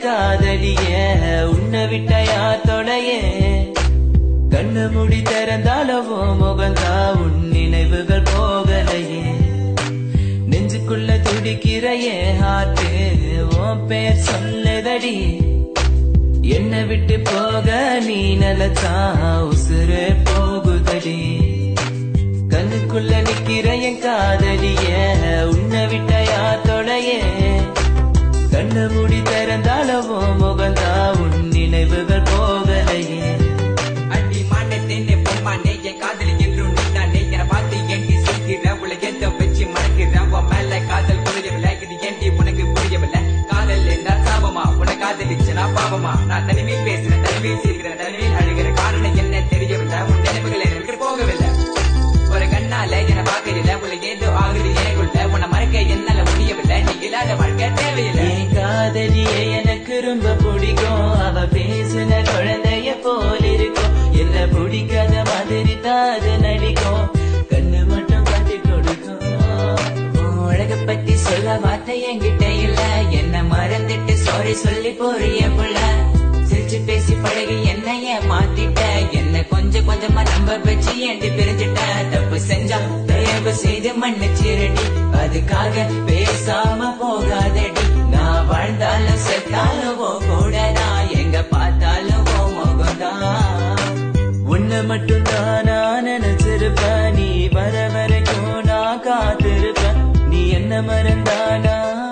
காதலிய உன்னை விட்ட யார் தொடைய கண்ணு முடி திறந்தாலவோ முகந்தா உன் நினைவுகள் போகலையே நெஞ்சுக்குள்ள துடிக்கிற என் ஹார்ட்டு உன் பேர் சொல்லுதடி என்னை விட்டு போக நீ நிலச்சா உசுறு போகுதடி கண்ணுக்குள்ள நிக்கிற என் காதலிய உன்னை விட்ட யார் தொடைய கண்ணு மூடி திறந்தாலவோ முகந்தா உன் நினைவுகள் போகலையே அடி மாண்டே தேனே பொம்மானே என் காதலி என்றும் நீதானே என பார்த்து ஏண்டி சிரிக்கிற உலகத்தை வச்சு மறக்கிற உன் மேல காதல் புரியவில்லை இது ஏண்டி உனக்கு புரியவில்லை காதல் என்ன சாபமா உன காதலிச்சு நான் பாவமா நான் தனிமையில் பேசுறேன் தனிமையில் சிரிக்கிறேன் தனிமையில் அழுகிற காரணம் என்ன தெரியவில்லை உன் நினைவுகள் எனக்கு போகவில்லை ஒரு கண்ணால என பார்க்கறில்ல உள்ள ஏதோ ஆகுது எனக்குள்ள உன்னை மறக்க என்னால முடியவில்லை நீ இல்லாத வாழ்க்கை தேவையில்லை என் காதலிய எனக்கு ரொம்ப பிடிக்கும் அவ பேசுன குழந்தைய போல இருக்கும் என்ன பிடிக்காத மாதிரி தான் அது நடிக்கும் கண்ணு மட்டும் காட்டி கொடுக்கும் உலக பத்தி சொல்ல வார்த்தை என்கிட்ட இல்ல என்ன மறந்துட்டு சாரி சொல்லி போறிய புள்ள சிரிச்சு பேசி பழகி என்னைய மாத்திட்ட என்ன கொஞ்சம் கொஞ்சமா நம்ப வச்சு ஏண்டி பிரிஞ்சிட்ட தப்பு செஞ்சா தயவு செய்து மன்னிச்சிரடி அதுக்காக பேசாம போகாதடி நான் வாழ்ந்தாலும் செத்தாலும் உன் கூட நான் எங்க பார்த்தாலும் உன் முகம்தான் உன்னை மட்டும் தான் நான் நினைச்சிருப்பேன் நீ வர வரைக்கும் நான் காத்திருப்பேன் நீ என்ன மறந்தானா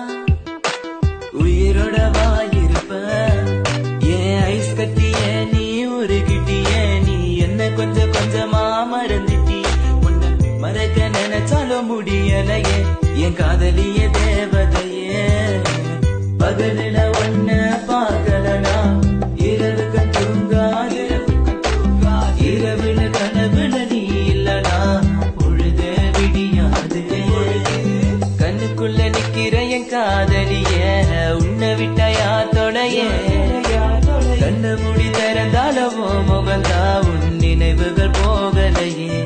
உயிரோட வாயிருப்ப ஏன் ஐஸ் கட்டிய நீ உருகிட்டிய நீ என்ன கொஞ்சம் கொஞ்சமா மறந்துட்டி உன்னை மறக்க நினைச்சாலும் முடியலையே என் காதலிய தேவதையே பகலில ஒன்ன பார்க்கலனா இரவுக்கு தூங்காது இரவுல கனவுல நீ இல்லனா பொழுது விடியாது கண்ணுக்குள்ள நிக்கிற என் காதலிய உன்னை விட்ட யார் தொடைய கண்ணு முடி திறந்தாலவோ முகந்தா உன் நினைவுகள் போகலையே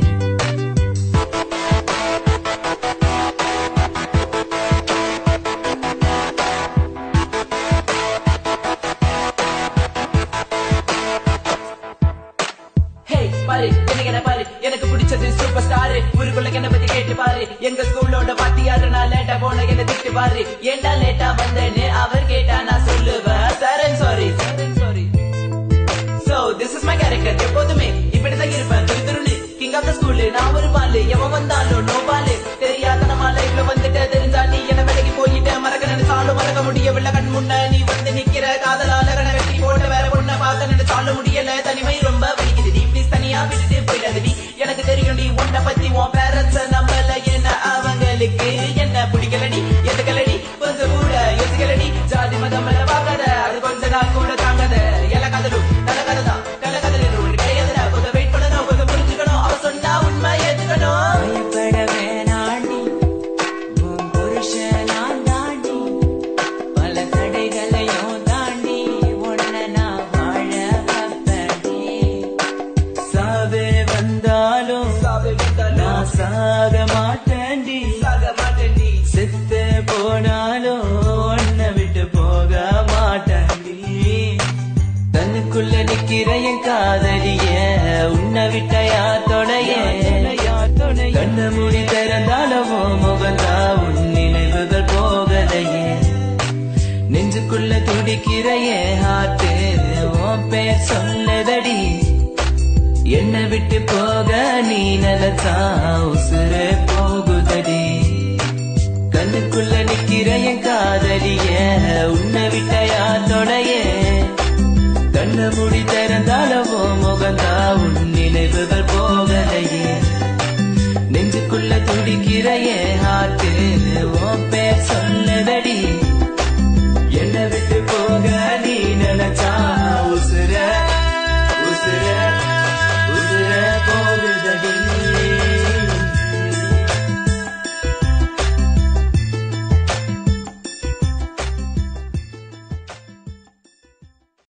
ஹே பாரு எனக்கு என்ன பாரு எனக்கு பிடிச்சது சூப்பர் ஸ்டார் ஊருக்குள்ள என்ன பத்தி கேட்டு பாரு எங்க ஸ்கூலோட வாத்தியாரு நான் லேட்டா போன என்ன திட்டு பாரு ஏண்டா லேட்டா வந்தேன்னு அவர் கேட்டா நான் சொல்லுவேன் sir sorry sorry so this is my character எப்போதுமே இப்படிதான் இருப்பேன் துரு துருன்னு கிங் ஆஃப் த ஸ்கூல் நான் ஒரு பாலு எவன் வந்தாலும் நோ பாலு தெரியாத நம்ம லைஃப்ல வந்துட்டு தெரிஞ்சா நீ என்ன விலகி போயிட்ட மறக்க நினைச்சாலும் மறக்க முடியவில்லை கண் முன்ன நீ வந்து நிக்கிற காதலால கண்ணை வெட்டி போட்ட வேற பொண்ணை பார்க்க நினைச்சாலும் முடியல தனிமை ரொம்ப வலிக்குது நீ ப்ளீஸ் தனியா விட்டுட்டு போயிடாது நீ எனக்கு தெரியும் நீ உன்னை பத்தி உன் பேரண்ட்ஸ் நம்பல என்ன அவங்களுக்கு என்ன பிடிக்கலடி எதுக்கலடி கொஞ்சம் கூட யோசிக்கலடி ஜாதி மதம் எல்லாம் பார்க்காத அது கொஞ்ச நாள் கூட தாங்காத எல்லா கதலும் நல்ல கதை தான் கள்ள கதல் என்று ஒன்று கிடையாதுடா கொஞ்சம் வெயிட் பண்ணணும் கொஞ்சம் புரிஞ்சுக்கணும் அவ சொன்னா உண்மை ஏத்துக்கணும் பயப்பட வேணாண்டி உன் புருஷன் நான் தாண்டி பல தடைகளையும் தாண்டி உன்னை நான் வாழ வைப்பேன்டி சாவே வந்தாலும் நான் சாக மாட்டேன்டி செத்து போனாலும் உன்னை விட்டு போக மாட்டேன்டி தன்னுக்குள்ள நிக்கிற என் காதலிய உன்னை விட்ட யார் தொடைய கண்ண மூடி திறந்தாலவோ முகந்தா உன் நினைவுகள் போகலையே நெஞ்சுக்குள்ள துடிக்கிற என் ஹார்ட்டு உன் பேர் சொல்லுதடி என்னை விட்டு போக நீ நிலச்சா உசுறு போகுதடி கண்ணுக்குள்ள நிக்கிற என் காதலிய